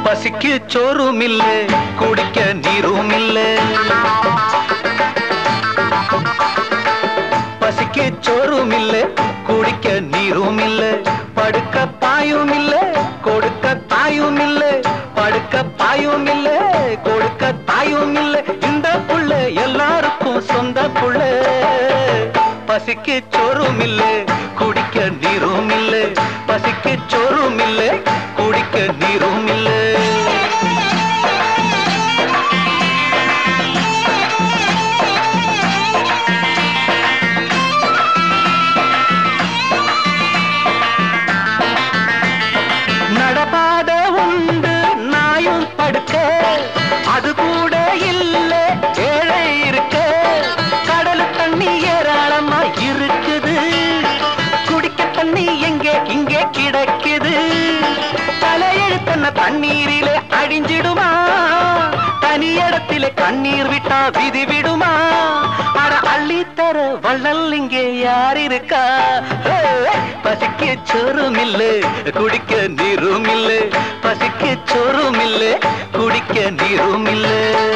பசிக்கு சோறும் இல்ல குடிக்க நீரும் இல்ல பசிக்கு சோறும் இல்ல குடிக்க நீரும் இல்ல படுக்க பாயும் இல்ல கொடுக்க தாயும் இல்ல படுக்க பாயும் இல்ல கொடுக்க தாயும் இல்ல இந்த புள்ள எல்லாருக்கும் சொந்த புள்ள பசிக்கு சோறும் இல்ல குடிக்க நீரும் இல்ல பசிக்கு சோறும் இல்ல குடிக்க நீரும் இல்ல நடபாத உண்டு நாயும் படுக்க அது கூட இல்ல ஏழை இருக்க கடல் தண்ணி ஏராளமா இருக்குது குடிக்க தண்ணி எங்கே இங்கே கிடக்குது தலையெழுத்தன்ன தண்ணீரிலே அடிஞ்சிடுமா தனி இடத்திலே கண்ணீர் விட்டா விதி விடுமா அட அள்ளி தர வள்ளல் இங்கே யார் இருக்கா ஹே, பசிக்கு சோறும் இல்ல குடிக்க நீரும் இல்ல பசிக்கு சோறும் இல்ல குடிக்க நீரும் இல்ல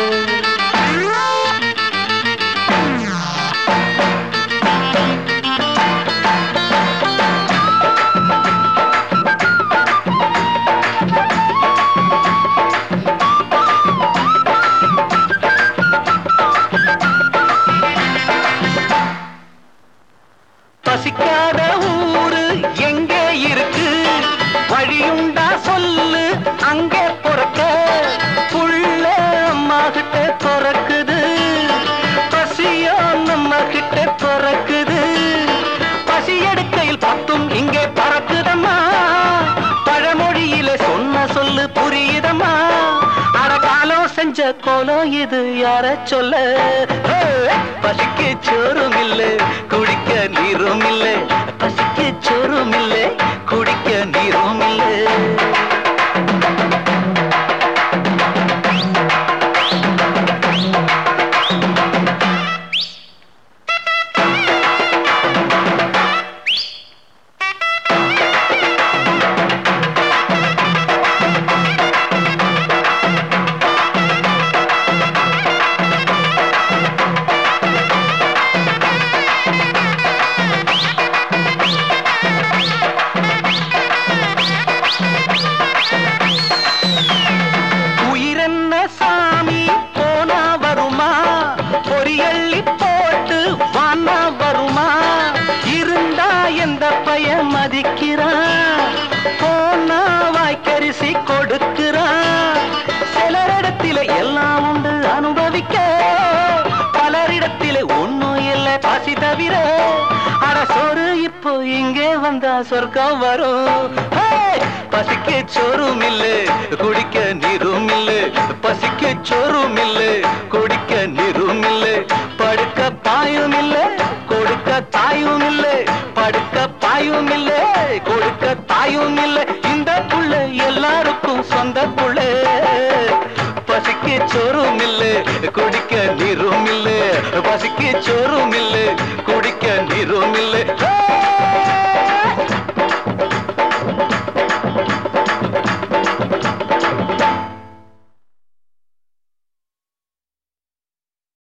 பசிக்காத ஊரு எங்கே இருக்கு வழியுண்டா சொல்லு அங்கே பொறக்க புள்ள அம்மா கிட்ட பிறக்குது பசியோ நம்ம கிட்ட பிறக்குது பசி எடுக்கையில் பத்தும் இங்கே பறக்குதம்மா பழமொழியில சொன்ன சொல்லு புரியுதம்மா அட காலம் செஞ்ச கோலம் இது யார சொல்ல ஹே, பசிக்கு சோறும் இல்ல குடிக்க நீரும் இல்ல பசிக்கு சோறும் இல்ல குடிக்க நீரும் இல்ல உயிரென்ன சாமி போனா வருமா பொரியள்ளி போட்டு வானா வருமா இருந்தா எந்த பையன் மதிக்கிறான் போனா வாய்க்கரிசி கொடுக்கிறான் சிலரிடத்தில எல்லாம் உண்டு அனுபவிக்க பலரிடத்தில ஒண்ணும் இல்லை பசி தவிர அட சோறு இப்போ இங்கே வந்தா சொர்க்கம் வரும் ஹே! பசிக்கு சோறும் இல்ல குடிக்க நீரும் இல்ல பசிக்கு சோறும் இல்ல குடிக்க நீரும் இல்ல படுக்க பாயும் இல்ல கொடுக்க தாயும் இல்ல படுக்க பாயும் இல்ல கொடுக்க தாயும் இல்ல இந்த புள்ள எல்லாருக்கும் சொந்த புள்ள பசிக்கு சோறும் இல்ல குடிக்க நீரும் இல்ல பசிக்கு சோறும் இல்ல